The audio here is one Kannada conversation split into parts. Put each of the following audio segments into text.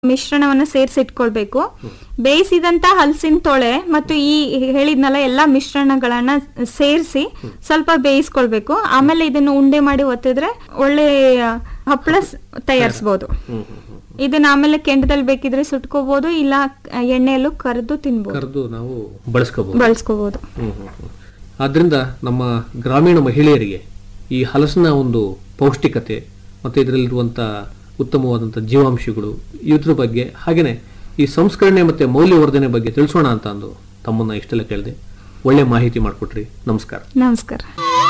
ಮಿಶ್ರಣವನ್ನ ಸೇರಿಸಿಟ್ಕೊಳ್ಬೇಕು ಬೇಯಿಸಿದಂತ ಹಲಸಿನ ತೊಳೆ ಮತ್ತು ಈ ಹೇಳಿದ್ನಲ್ಲ ಎಲ್ಲಾ ಮಿಶ್ರಣಗಳನ್ನ ಸೇರಿಸಿ ಸ್ವಲ್ಪ ಬೇಯಿಸ್ಕೊಳ್ಬೇಕು ಆಮೇಲೆ ಇದನ್ನು ಉಂಡೆ ಮಾಡಿ ಒತ್ತಿದ್ರೆ ಒಳ್ಳೆ ಹಪ್ಪಳ ಸ್- ತಯಾರಿಸ್ಬೋದು ಇದನ್ನ ಆಮೇಲೆ ಕೆಂಡದಲ್ಲಿ ಬೇಕಿದ್ರೆ ಸುಟ್ಕೋಬಹುದು ಇಲ್ಲ ಎಣ್ಣೆಯಲ್ಲೂ ಕರೆದು ತಿನ್ಬೋದು ಕರೆದು ನಾವು ಬಳಸ್ಕೋಬಹುದು ಬಳಸ್ಕೋಬಹುದು ಆದ್ರಿಂದ ನಮ್ಮ ಗ್ರಾಮೀಣ ಮಹಿಳೆಯರಿಗೆ ಈ ಹಲಸಿನ ಒಂದು ಪೌಷ್ಟಿಕತೆ ಮತ್ತು ಇದರಲ್ಲಿರುವಂಥ ಉತ್ತಮವಾದಂಥ ಜೀವಾಂಶಗಳು ಇದ್ರ ಬಗ್ಗೆ ಹಾಗೆಯೇ ಈ ಸಂಸ್ಕರಣೆ ಮತ್ತು ಮೌಲ್ಯವರ್ಧನೆ ಬಗ್ಗೆ ತಿಳಿಸೋಣ ಅಂತ ಅಂದು ತಮ್ಮನ್ನ ಇಷ್ಟೆಲ್ಲ ಕೇಳಿದೆ ಒಳ್ಳೆ ಮಾಹಿತಿ ಮಾಡಿಕೊಟ್ರಿ ನಮಸ್ಕಾರ ನಮಸ್ಕಾರ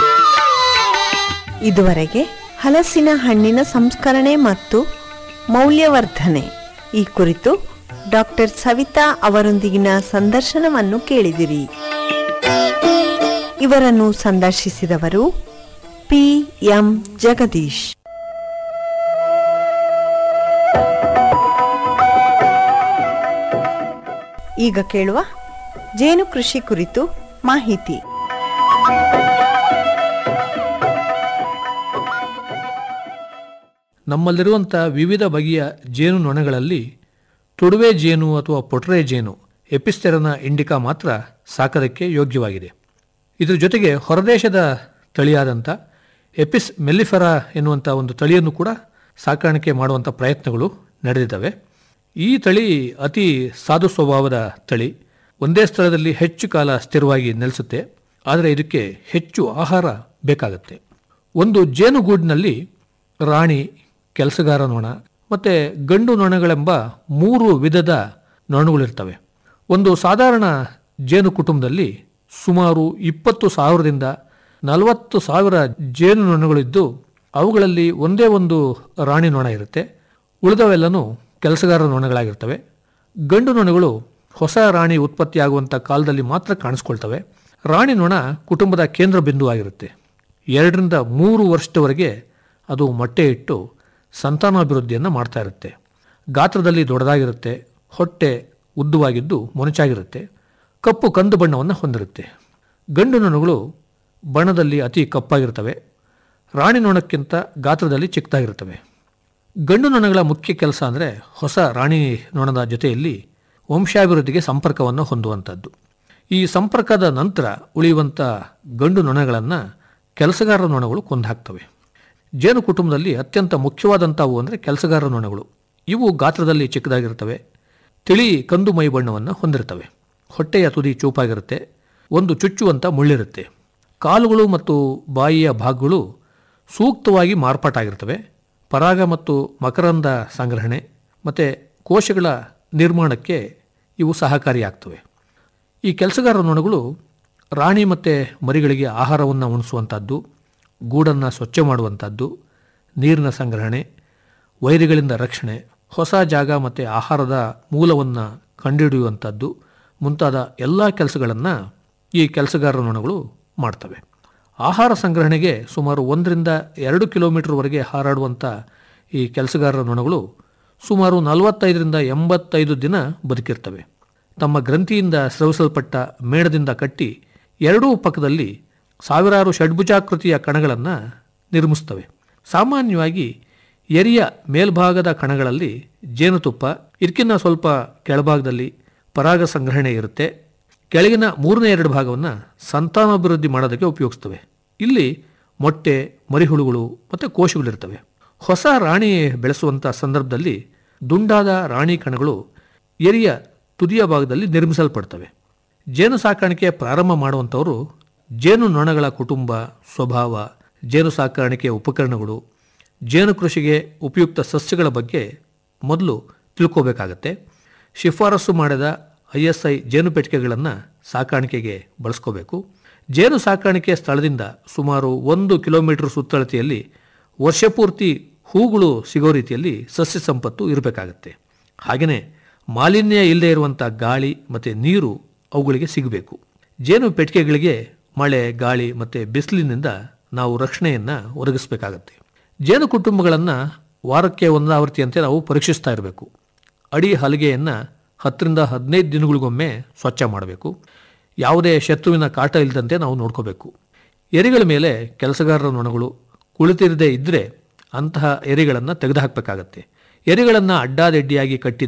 ಇದುವರೆಗೆ ಹಲಸಿನ ಹಣ್ಣಿನ ಸಂಸ್ಕರಣೆ ಮತ್ತು ಮೌಲ್ಯವರ್ಧನೆ ಈ ಕುರಿತು ಡಾಕ್ಟರ್ ಸವಿತಾ ಅವರೊಂದಿಗಿನ ಸಂದರ್ಶನವನ್ನು ಕೇಳಿದಿರಿ ಇವರನ್ನು ಸಂದರ್ಶಿಸಿದವರು ಪಿ ಎಂ ಜಗದೀಶ್ ಈಗ ಕೇಳುವ ಜೇನು ಕೃಷಿ ಕುರಿತು ಮಾಹಿತಿ ನಮ್ಮಲ್ಲಿರುವಂಥ ವಿವಿಧ ಬಗೆಯ ಜೇನು ನೊಣಗಳಲ್ಲಿ ತುಡುವೆ ಜೇನು ಅಥವಾ ಪೊಟ್ರೆ ಜೇನು ಎಪಿಸ್ಟೆರನ ಇಂಡಿಕಾ ಮಾತ್ರ ಸಾಕೋದಕ್ಕೆ ಯೋಗ್ಯವಾಗಿದೆ ಇದ್ರ ಜೊತೆಗೆ ಹೊರದೇಶದ ತಳಿಯಾದಂಥ ಎಪಿಸ್ ಮೆಲ್ಲಿಫೆರಾ ಎನ್ನುವಂಥ ಒಂದು ತಳಿಯನ್ನು ಕೂಡ ಸಾಕಾಣಿಕೆ ಮಾಡುವಂಥ ಪ್ರಯತ್ನಗಳು ನಡೆದಿದ್ದಾವೆ ಈ ತಳಿ ಅತಿ ಸಾಧು ಸ್ವಭಾವದ ತಳಿ ಒಂದೇ ಸ್ಥಳದಲ್ಲಿ ಹೆಚ್ಚು ಕಾಲ ಸ್ಥಿರವಾಗಿ ನೆಲೆಸುತ್ತೆ ಆದರೆ ಇದಕ್ಕೆ ಹೆಚ್ಚು ಆಹಾರ ಬೇಕಾಗುತ್ತೆ ಒಂದು ಜೇನುಗೂಡಿನಲ್ಲಿ ರಾಣಿ ಕೆಲಸಗಾರ ನೊಣ ಮತ್ತು ಗಂಡು ನೊಣಗಳೆಂಬ ಮೂರು ವಿಧದ ನೊಣಗಳಿರ್ತವೆ ಒಂದು ಸಾಧಾರಣ ಜೇನು ಕುಟುಂಬದಲ್ಲಿ ಸುಮಾರು ಇಪ್ಪತ್ತು ಸಾವಿರದಿಂದ ನಲವತ್ತು ಸಾವಿರ ಜೇನು ನೊಣಗಳಿದ್ದು ಅವುಗಳಲ್ಲಿ ಒಂದೇ ಒಂದು ರಾಣಿ ನೊಣ ಇರುತ್ತೆ ಉಳಿದವೆಲ್ಲನೂ ಕೆಲಸಗಾರ ನೊಣಗಳಾಗಿರ್ತವೆ ಗಂಡು ನೊಣಗಳು ಹೊಸ ರಾಣಿ ಉತ್ಪತ್ತಿಯಾಗುವಂಥ ಕಾಲದಲ್ಲಿ ಮಾತ್ರ ಕಾಣಿಸ್ಕೊಳ್ತವೆ ರಾಣಿ ನೊಣ ಕುಟುಂಬದ ಕೇಂದ್ರ ಬಿಂದುವಾಗಿರುತ್ತೆ ಎರಡರಿಂದ ಮೂರು ವರ್ಷದವರೆಗೆ ಅದು ಮೊಟ್ಟೆ ಇಟ್ಟು ಸಂತಾನಾಭಿವೃದ್ಧಿಯನ್ನು ಮಾಡ್ತಾ ಇರುತ್ತೆ ಗಾತ್ರದಲ್ಲಿ ದೊಡ್ಡದಾಗಿರುತ್ತೆ ಹೊಟ್ಟೆ ಉದ್ದವಾಗಿದ್ದು ಮೊನಚಾಗಿರುತ್ತೆ ಕಪ್ಪು ಕಂದು ಬಣ್ಣವನ್ನು ಹೊಂದಿರುತ್ತೆ ಗಂಡು ನೊಣಗಳು ಬಣ್ಣದಲ್ಲಿ ಅತಿ ಕಪ್ಪಾಗಿರ್ತವೆ ರಾಣಿ ನೊಣಕ್ಕಿಂತ ಗಾತ್ರದಲ್ಲಿ ಚಿಕ್ಕದಾಗಿರ್ತವೆ ಗಂಡು ನೊಣಗಳ ಮುಖ್ಯ ಕೆಲಸ ಅಂದರೆ ಹೊಸ ರಾಣಿ ನೊಣದ ಜೊತೆಯಲ್ಲಿ ವಂಶಾಭಿವೃದ್ಧಿಗೆ ಸಂಪರ್ಕವನ್ನು ಹೊಂದುವಂಥದ್ದು ಈ ಸಂಪರ್ಕದ ನಂತರ ಉಳಿಯುವಂಥ ಗಂಡು ನೊಣಗಳನ್ನು ಕೆಲಸಗಾರ ನೊಣಗಳು ಕೊಂದು ಹಾಕ್ತವೆ ಜೇನು ಕುಟುಂಬದಲ್ಲಿ ಅತ್ಯಂತ ಮುಖ್ಯವಾದಂಥವು ಅಂದರೆ ಕೆಲಸಗಾರ ನೊಣಗಳು ಇವು ಗಾತ್ರದಲ್ಲಿ ಚಿಕ್ಕದಾಗಿರ್ತವೆ ತಿಳಿ ಕಂದು ಮೈ ಬಣ್ಣವನ್ನು ಹೊಂದಿರ್ತವೆ ಹೊಟ್ಟೆಯ ತುದಿ ಚೂಪಾಗಿರುತ್ತೆ ಒಂದು ಚುಚ್ಚುವಂಥ ಮುಳ್ಳಿರುತ್ತೆ ಕಾಲುಗಳು ಮತ್ತು ಬಾಯಿಯ ಭಾಗಗಳು ಸೂಕ್ತವಾಗಿ ಮಾರ್ಪಾಟಾಗಿರ್ತವೆ ಪರಾಗ ಮತ್ತು ಮಕರಂದ ಸಂಗ್ರಹಣೆ ಮತ್ತು ಕೋಶಗಳ ನಿರ್ಮಾಣಕ್ಕೆ ಇವು ಸಹಕಾರಿಯಾಗ್ತವೆ ಈ ಕೆಲಸಗಾರ ನೊಣಗಳು ರಾಣಿ ಮತ್ತು ಮರಿಗಳಿಗೆ ಆಹಾರವನ್ನು ಉಣಿಸುವಂಥದ್ದು ಗೂಡನ್ನು ಸ್ವಚ್ಛ ಮಾಡುವಂಥದ್ದು ನೀರಿನ ಸಂಗ್ರಹಣೆ ವೈರಿಗಳಿಂದ ರಕ್ಷಣೆ ಹೊಸ ಜಾಗ ಮತ್ತು ಆಹಾರದ ಮೂಲವನ್ನು ಕಂಡುಹಿಡಿಯುವಂಥದ್ದು ಮುಂತಾದ ಎಲ್ಲ ಕೆಲಸಗಳನ್ನು ಈ ಕೆಲಸಗಾರ ನೊಣಗಳು ಮಾಡ್ತವೆ ಆಹಾರ ಸಂಗ್ರಹಣೆಗೆ ಸುಮಾರು ಒಂದರಿಂದ ಎರಡು ಕಿಲೋಮೀಟರ್ವರೆಗೆ ಹಾರಾಡುವಂಥ ಈ ಕೆಲಸಗಾರರ ನೊಣಗಳು ಸುಮಾರು ನಲವತ್ತೈದರಿಂದ ಎಂಬತ್ತೈದು ದಿನ ಬದುಕಿರ್ತವೆ ತಮ್ಮ ಗ್ರಂಥಿಯಿಂದ ಸ್ರವಿಸಲ್ಪಟ್ಟ ಮೇಣದಿಂದ ಕಟ್ಟಿ ಎರಡೂ ಪಕ್ಕದಲ್ಲಿ ಸಾವಿರಾರು ಷಡ್ಭುಜಾಕೃತಿಯ ಕಣಗಳನ್ನು ನಿರ್ಮಿಸ್ತವೆ ಸಾಮಾನ್ಯವಾಗಿ ಎರಿಯ ಮೇಲ್ಭಾಗದ ಕಣಗಳಲ್ಲಿ ಜೇನುತುಪ್ಪ ಇದಕ್ಕಿಂತ ಸ್ವಲ್ಪ ಕೆಳಭಾಗದಲ್ಲಿ ಪರಾಗ ಸಂಗ್ರಹಣೆ ಇರುತ್ತೆ ಕೆಳಗಿನ ಮೂರನೇ ಎರಡು ಭಾಗವನ್ನು ಸಂತಾನಾಭಿವೃದ್ಧಿ ಮಾಡೋದಕ್ಕೆ ಉಪಯೋಗಿಸ್ತವೆ ಇಲ್ಲಿ ಮೊಟ್ಟೆ ಮರಿಹುಳುಗಳು ಮತ್ತು ಕೋಶಗಳಿರ್ತವೆ ಹೊಸ ರಾಣಿ ಬೆಳೆಸುವಂಥ ಸಂದರ್ಭದಲ್ಲಿ ದುಂಡಾದ ರಾಣಿ ಕಣಗಳು ಎರಿಯ ತುದಿಯ ಭಾಗದಲ್ಲಿ ನಿರ್ಮಿಸಲ್ಪಡ್ತವೆ ಜೇನು ಸಾಕಾಣಿಕೆ ಪ್ರಾರಂಭ ಮಾಡುವಂಥವರು ಜೇನು ನೊಣಗಳ ಕುಟುಂಬ ಸ್ವಭಾವ ಜೇನು ಸಾಕಾಣಿಕೆ ಉಪಕರಣಗಳು ಜೇನು ಕೃಷಿಗೆ ಉಪಯುಕ್ತ ಸಸ್ಯಗಳ ಬಗ್ಗೆ ಮೊದಲು ತಿಳ್ಕೋಬೇಕಾಗತ್ತೆ ಶಿಫಾರಸು ಮಾಡಿದ ಐ ಎಸ್ ಐ ಜೇನು ಪೆಟ್ಟಿಗೆಗಳನ್ನು ಸಾಕಾಣಿಕೆಗೆ ಬಳಸ್ಕೋಬೇಕು ಜೇನು ಸಾಕಾಣಿಕೆ ಸ್ಥಳದಿಂದ ಸುಮಾರು ಒಂದು ಕಿಲೋಮೀಟರ್ ಸುತ್ತಳತೆಯಲ್ಲಿ ವರ್ಷಪೂರ್ತಿ ಹೂಗಳು ಸಿಗೋ ರೀತಿಯಲ್ಲಿ ಸಸ್ಯ ಸಂಪತ್ತು ಇರಬೇಕಾಗತ್ತೆ ಹಾಗೆಯೇ ಮಾಲಿನ್ಯ ಇಲ್ಲದೆ ಇರುವಂಥ ಗಾಳಿ ಮತ್ತು ನೀರು ಅವುಗಳಿಗೆ ಸಿಗಬೇಕು ಜೇನು ಪೆಟ್ಟಿಗೆಗಳಿಗೆ ಮಳೆ ಗಾಳಿ ಮತ್ತು ಬಿಸಿಲಿನಿಂದ ನಾವು ರಕ್ಷಣೆಯನ್ನು ಒದಗಿಸಬೇಕಾಗತ್ತೆ ಜೇನು ಕುಟುಂಬಗಳನ್ನು ವಾರಕ್ಕೆ ಒಂದಾವರ್ತಿಯಂತೆ ನಾವು ಪರೀಕ್ಷಿಸ್ತಾ ಇರಬೇಕು ಅಡಿ ಹಲಿಗೆಯನ್ನು ಹತ್ತರಿಂದ ಹದಿನೈದು ದಿನಗಳಿಗೊಮ್ಮೆ ಸ್ವಚ್ಛ ಮಾಡಬೇಕು ಯಾವುದೇ ಶತ್ರುವಿನ ಕಾಟ ಇಲ್ಲದಂತೆ ನಾವು ನೋಡ್ಕೋಬೇಕು ಎರಿಗಳ ಮೇಲೆ ಕೆಲಸಗಾರರ ನೊಣಗಳು ಕುಳಿತಿರದೇ ಇದ್ದರೆ ಅಂತಹ ಎರಿಗಳನ್ನು ತೆಗೆದುಹಾಕಬೇಕಾಗತ್ತೆ ಎರಿಗಳನ್ನು ಅಡ್ಡಾದಿಡ್ಡಿಯಾಗಿ ಕಟ್ಟಿ